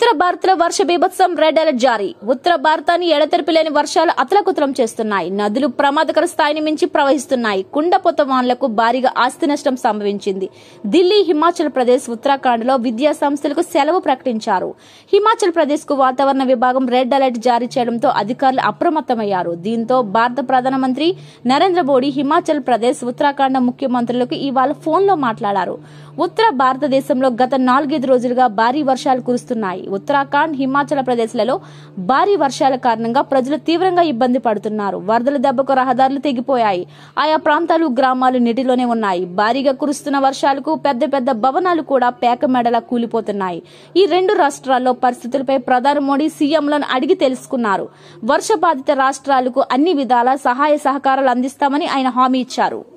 ఉత్తర భారత్లో వర్ష బీభత్సం red alert జారీ ఉత్తర భారతాన్ని ఎడతెరిపి లేని వర్షాలు అతలకుతలం చేస్తున్నాయి నదులు ప్రమాదకర స్థాయిని మించి ప్రవహిస్తున్నాయి కుండపోత వాన్లకు భారీగా ఆస్తి నష్టం సంభవించింది ఢిల్లీ హిమాచల్ ప్రదేశ్ ఉత్తరాఖండ్ లో విద్యా సంస్థలకు సెలవు ప్రకటించారు హిమాచల్ ప్రదేశ్ కు వాతావరణ విభాగం రెడ్ అలర్ట్ జారీ చేయడంతో అధికారులు అప్రమత్తమయ్యారు దీంతో భారత ప్రధానమంత్రి నరేంద్ర మోడీ హిమాచల్ ప్రదేశ్ ఉత్తరాఖండ్ ముఖ్యమంత్రులకు ఇవాళ ఫోన్లో మాట్లాడారు ఉత్తర భారతదేశంలో గత నాలుగైదు రోజులుగా భారీ వర్షాలు కురుస్తున్నాయి ఉత్తరాఖండ్ హిమాచల్ ప్రదేశ్లలో భారీ వర్షాల కారణంగా ప్రజలు తీవ్రంగా ఇబ్బంది పడుతున్నారు వరదల దెబ్బకు రహదారులు తెగిపోయాయి ఆయా ప్రాంతాలు గ్రామాలు నీటిలోనే ఉన్నాయి భారీగా కురుస్తున్న వర్షాలకు పెద్ద పెద్ద భవనాలు కూడా పేక మెడలా కూలిపోతున్నాయి ఈ రెండు రాష్ట్రాల్లో పరిస్థితులపై ప్రధాని మోడీ సీఎంలను అడిగి తెలుసుకున్నారు వర్ష బాధిత రాష్ట్రాలకు అన్ని విధాల సహాయ సహకారాలు అందిస్తామని ఆయన హామీ ఇచ్చారు